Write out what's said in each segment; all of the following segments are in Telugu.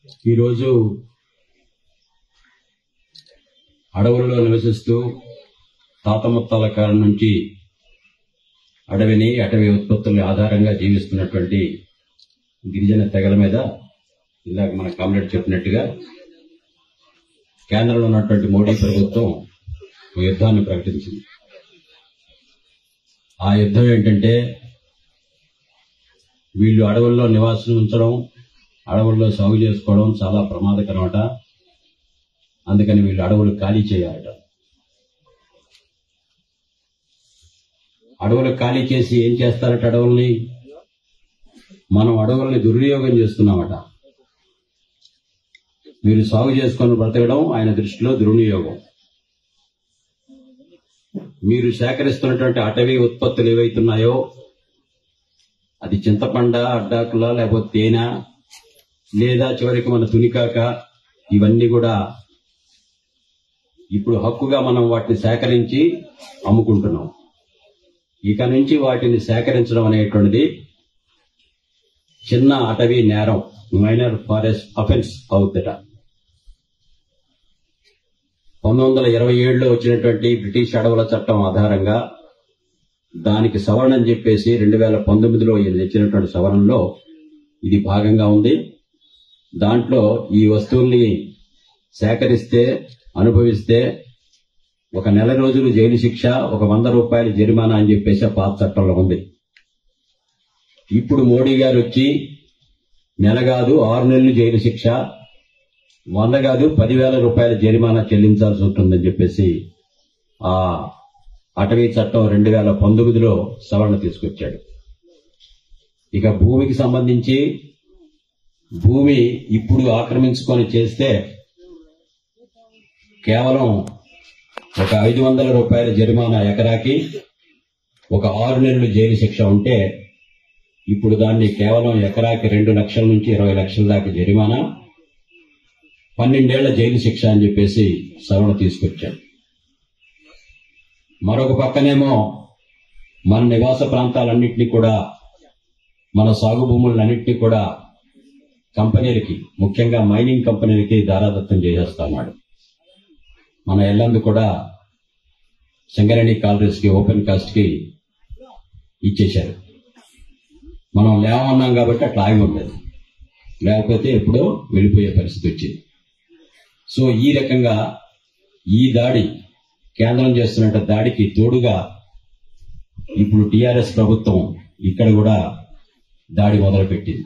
ఈరోజు అడవులలో నివసిస్తూ తాత ముత్తాల కాలం నుంచి అడవిని అటవీ ఉత్పత్తుల ఆధారంగా జీవిస్తున్నటువంటి గిరిజన తెగల మీద ఇందాక మన కామ్రేడ్ చెప్పినట్టుగా కేంద్రంలో ఉన్నటువంటి మోడీ ప్రభుత్వం ఒక యుద్ధాన్ని ప్రకటించింది ఆ యుద్ధం ఏంటంటే వీళ్ళు అడవుల్లో నివాసం ఉంచడం అడవుల్లో సాగు చేసుకోవడం చాలా ప్రమాదకరమట అందుకని వీళ్ళు అడవులు ఖాళీ చేయాలట అడవులు ఖాళీ చేసి ఏం చేస్తారట అడవుల్ని మనం అడవుల్ని దుర్వినియోగం చేస్తున్నామట మీరు సాగు చేసుకొని బ్రతకడం ఆయన దృష్టిలో దుర్వినియోగం మీరు సేకరిస్తున్నటువంటి అటవీ ఉత్పత్తులు ఏవైతున్నాయో అది చింతపండ అడ్డాకుల లేకపోతే తేనె లేదా చివరికి మన తునికాక ఇవన్నీ కూడా ఇప్పుడు హక్కుగా మనం వాటిని సేకరించి అమ్ముకుంటున్నాం ఇక నుంచి వాటిని సేకరించడం అనేటువంటిది చిన్న అటవీ నేరం మైనర్ ఫారెస్ట్ అఫెన్స్ అవుద్దట పంతొమ్మిది వందల ఇరవై ఏడులో వచ్చినటువంటి బ్రిటిష్ అడవుల చట్టం ఆధారంగా దానికి సవరణ అని చెప్పేసి రెండు వేల పంతొమ్మిదిలో ఈయన తెచ్చినటువంటి సవరణలో ఇది భాగంగా ఉంది దాంట్లో ఈ వస్తువుల్ని సేకరిస్తే అనుభవిస్తే ఒక నెల రోజులు జైలు శిక్ష ఒక వంద రూపాయల జరిమానా అని చెప్పేసి ఆ పాత చట్టంలో ఉంది ఇప్పుడు మోడీ గారు వచ్చి నెల కాదు ఆరు నెలలు జైలు శిక్ష వంద కాదు పదివేల రూపాయల జరిమానా చెల్లించాల్సి ఉంటుందని చెప్పేసి ఆ అటవీ చట్టం రెండు వేల పంతొమ్మిదిలో సవరణ తీసుకొచ్చాడు ఇక భూమికి సంబంధించి భూమి ఇప్పుడు ఆక్రమించుకొని చేస్తే కేవలం ఒక ఐదు వందల రూపాయల జరిమానా ఎకరాకి ఒక ఆరు నెలలు జైలు శిక్ష ఉంటే ఇప్పుడు దాన్ని కేవలం ఎకరాకి రెండు లక్షల నుంచి ఇరవై లక్షల దాకా జరిమానా పన్నెండేళ్ల జైలు శిక్ష అని చెప్పేసి సవరణ తీసుకొచ్చాడు మరొక పక్కనేమో మన నివాస ప్రాంతాలన్నింటినీ కూడా మన సాగు భూములన్నింటినీ కూడా కంపెనీలకి ముఖ్యంగా మైనింగ్ కంపెనీలకి దారాదత్తం చేసేస్తున్నాడు మన ఎల్లందు కూడా సింగరేణి కాలరీస్ కి ఓపెన్ కాస్ట్ కి ఇచ్చేశారు మనం లేవన్నాం కాబట్టి అట్లా ఆగి ఉండదు లేకపోతే ఎప్పుడో వెళ్ళిపోయే పరిస్థితి వచ్చింది సో ఈ రకంగా ఈ దాడి కేంద్రం చేస్తున్న దాడికి తోడుగా ఇప్పుడు టిఆర్ఎస్ ప్రభుత్వం ఇక్కడ కూడా దాడి మొదలుపెట్టింది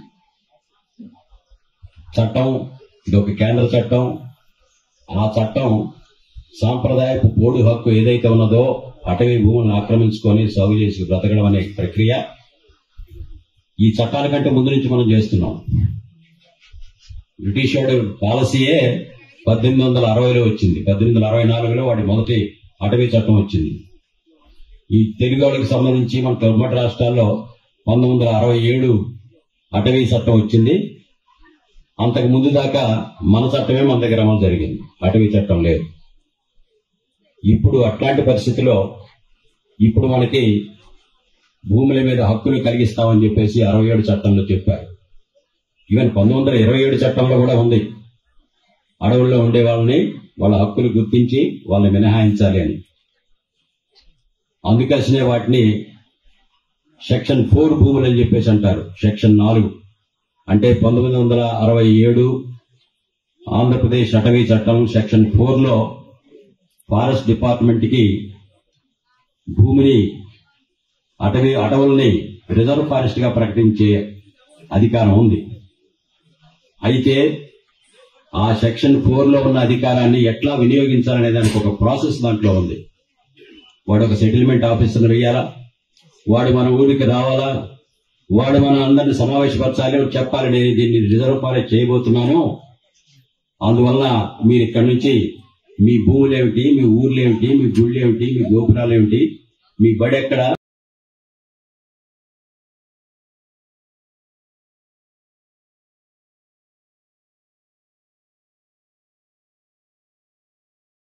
చట్టం ఇది ఒక కేంద్ర చట్టం ఆ చట్టం సాంప్రదాయపు పోడు హక్కు ఏదైతే ఉన్నదో అటవీ భూములను ఆక్రమించుకొని సాగు చేసి బ్రతకడం అనే ప్రక్రియ ఈ చట్టాల కంటే ముందు నుంచి మనం చేస్తున్నాం బ్రిటిష్ వాడి పాలసీయే పద్దెనిమిది వందల అరవైలో వచ్చింది పద్దెనిమిది వందల అరవై నాలుగులో వాడి మొదటి అటవీ చట్టం వచ్చింది ఈ తెలుగు వాళ్ళకి సంబంధించి మన ఉమ్మడి రాష్ట్రాల్లో పంతొమ్మిది వందల అరవై ఏడు అటవీ చట్టం వచ్చింది అంతకు ముందు దాకా మన చట్టమే మన దగ్గర అమలు జరిగింది అటవీ చట్టం లేదు ఇప్పుడు అట్లాంటి పరిస్థితిలో ఇప్పుడు మనకి భూముల మీద హక్కులు కలిగిస్తామని చెప్పేసి అరవై ఏడు చట్టంలో చెప్పారు ఈవెన్ పంతొమ్మిది వందల ఇరవై ఏడు చట్టంలో కూడా ఉంది అడవుల్లో ఉండే వాళ్ళని వాళ్ళ హక్కులు గుర్తించి వాళ్ళని మినహాయించాలి అని అందుకోసమే వాటిని సెక్షన్ ఫోర్ భూములు అని చెప్పేసి అంటారు సెక్షన్ నాలుగు అంటే పంతొమ్మిది వందల అరవై ఏడు ఆంధ్రప్రదేశ్ అటవీ చట్టం సెక్షన్ ఫోర్ లో ఫారెస్ట్ డిపార్ట్మెంట్ కి భూమిని అటవీ అటవుల్ని రిజర్వ్ ఫారెస్ట్ గా ప్రకటించే అధికారం ఉంది అయితే ఆ సెక్షన్ ఫోర్ లో ఉన్న అధికారాన్ని ఎట్లా వినియోగించాలనే దానికి ఒక ప్రాసెస్ దాంట్లో ఉంది వాడు ఒక సెటిల్మెంట్ ఆఫీసర్ వేయాలా వాడు మన ఊరికి రావాలా వాడు మన అందరిని సమావేశపరచాలి చెప్పాలి నేను దీన్ని రిజర్వ్ ఫారెస్ట్ చేయబోతున్నాను అందువల్ల మీరు ఇక్కడి నుంచి మీ భూములేమిటి మీ ఊర్లేమిటి మీ గుళ్ళేమిటి మీ గోపురాలేమిటి మీ బడి ఎక్కడ